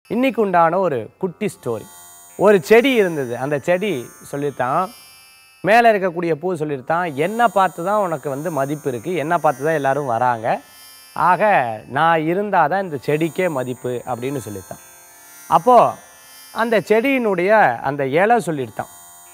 இன்னைக்கு உண்டான ஒரு குட்டி ஸ்டோரி ஒரு செடி இருந்தது அந்த செடி சொல்லித்தான் மேலே இருக்கக்கூடிய பூ சொல்லியிருந்தான் என்ன பார்த்து தான் உனக்கு வந்து மதிப்பு இருக்குது என்ன பார்த்து தான் எல்லாரும் வராங்க ஆக நான் இருந்தால் தான் இந்த செடிக்கே மதிப்பு அப்படின்னு சொல்லித்தான் அப்போது அந்த செடியினுடைய அந்த இலை சொல்லியிருந்தான்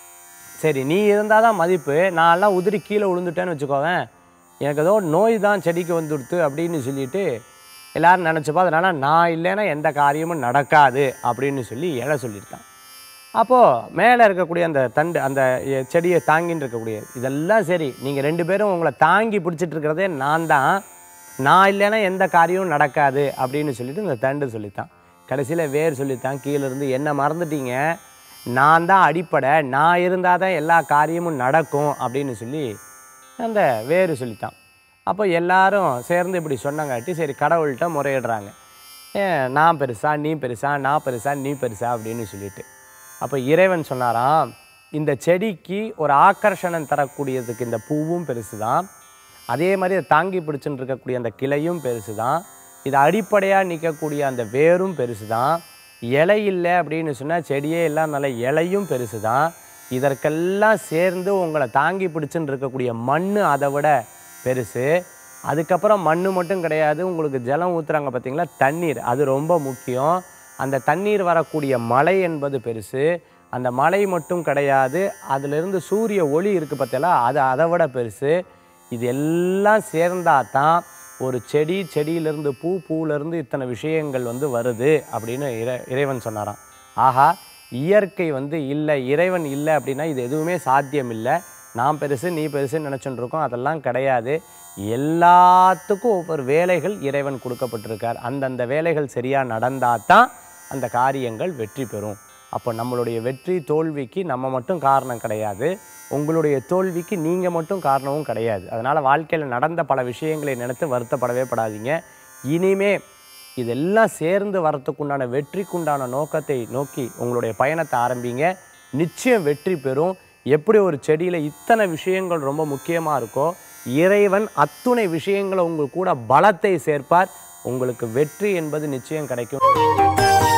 சரி நீ இருந்தால் தான் மதிப்பு நான்லாம் உதிரி கீழே விழுந்துட்டேன்னு வச்சுக்கோவேன் எனக்கு ஏதோ நோய் தான் செடிக்கு வந்துடுத்து அப்படின்னு சொல்லிட்டு எல்லாரும் நினச்சப்போ அதனால் நான் இல்லைன்னா எந்த காரியமும் நடக்காது அப்படின்னு சொல்லி இலை சொல்லியிருந்தான் அப்போது மேலே இருக்கக்கூடிய அந்த தண்டு அந்த எ- செடியை தாங்கின்னு இருக்கக்கூடிய இதெல்லாம் சரி நீங்கள் ரெண்டு பேரும் உங்களை தாங்கி பிடிச்சிட்டு இருக்கிறதே நான் தான் நான் இல்லைன்னா எந்த காரியமும் நடக்காது அப்படின்னு சொல்லிட்டு இந்த தண்டு சொல்லித்தான் கடைசியில் வேர் சொல்லித்தான் கீழே இருந்து என்ன மறந்துட்டீங்க நான் தான் அடிப்படை நான் இருந்தால் தான் எல்லா காரியமும் நடக்கும் அப்படின்னு சொல்லி அந்த வேறு சொல்லித்தான் அப்போ எல்லாரும் சேர்ந்து இப்படி சொன்னங்காட்டி சரி கடவுள்கிட்ட முறையிடுறாங்க ஏன் நான் பெருசா நீ பெருசா நான் பெருசா நீ பெருசா அப்படின்னு சொல்லிட்டு அப்போ இறைவன் சொன்னாராம் இந்த செடிக்கு ஒரு ஆக்கர்ஷணம் தரக்கூடியதுக்கு இந்த பூவும் பெருசு தான் அதே மாதிரி அதை தாங்கி பிடிச்சுன்னு இருக்கக்கூடிய அந்த கிளையும் பெருசு தான் இது அடிப்படையாக நிற்கக்கூடிய அந்த வேரும் பெருசு தான் இலை இல்லை அப்படின்னு சொன்னால் செடியே எல்லாம் நல்ல இலையும் பெருசு தான் இதற்கெல்லாம் சேர்ந்து உங்களை தாங்கி பிடிச்சுன்னு இருக்கக்கூடிய மண் அதை விட பெருசு அதுக்கப்புறம் மண் மட்டும் கிடையாது உங்களுக்கு ஜலம் ஊற்றுறாங்க பார்த்தீங்களா தண்ணீர் அது ரொம்ப முக்கியம் அந்த தண்ணீர் வரக்கூடிய மலை என்பது பெருசு அந்த மலை மட்டும் கிடையாது அதிலிருந்து சூரிய ஒளி இருக்குது பார்த்தீங்களா அது அதை விட பெருசு இது எல்லாம் சேர்ந்தா தான் ஒரு செடி செடியிலிருந்து பூ பூவிலிருந்து இத்தனை விஷயங்கள் வந்து வருது அப்படின்னு இறை இறைவன் சொன்னாராம் ஆஹா இயற்கை வந்து இல்லை இறைவன் இல்லை அப்படின்னா இது எதுவுமே சாத்தியம் இல்லை நான் பெருசு நீ பெருசுன்னு நினச்சிட்டு இருக்கோம் அதெல்லாம் கிடையாது எல்லாத்துக்கும் ஒவ்வொரு வேலைகள் இறைவன் கொடுக்கப்பட்டிருக்கார் அந்தந்த வேலைகள் சரியாக நடந்தால் தான் அந்த காரியங்கள் வெற்றி பெறும் அப்போ நம்மளுடைய வெற்றி தோல்விக்கு நம்ம மட்டும் காரணம் கிடையாது உங்களுடைய தோல்விக்கு நீங்கள் மட்டும் காரணமும் கிடையாது அதனால் வாழ்க்கையில் நடந்த பல விஷயங்களை நினைத்து வருத்தப்படவே படாதீங்க இனிமே இதெல்லாம் சேர்ந்து வரத்துக்குண்டான வெற்றிக்குண்டான நோக்கத்தை நோக்கி உங்களுடைய பயணத்தை ஆரம்பிங்க நிச்சயம் வெற்றி பெறும் எப்படி ஒரு செடியில் இத்தனை விஷயங்கள் ரொம்ப முக்கியமாக இருக்கோ இறைவன் அத்துணை விஷயங்களை உங்கள் கூட பலத்தை சேர்ப்பார் உங்களுக்கு வெற்றி என்பது நிச்சயம் கிடைக்கும்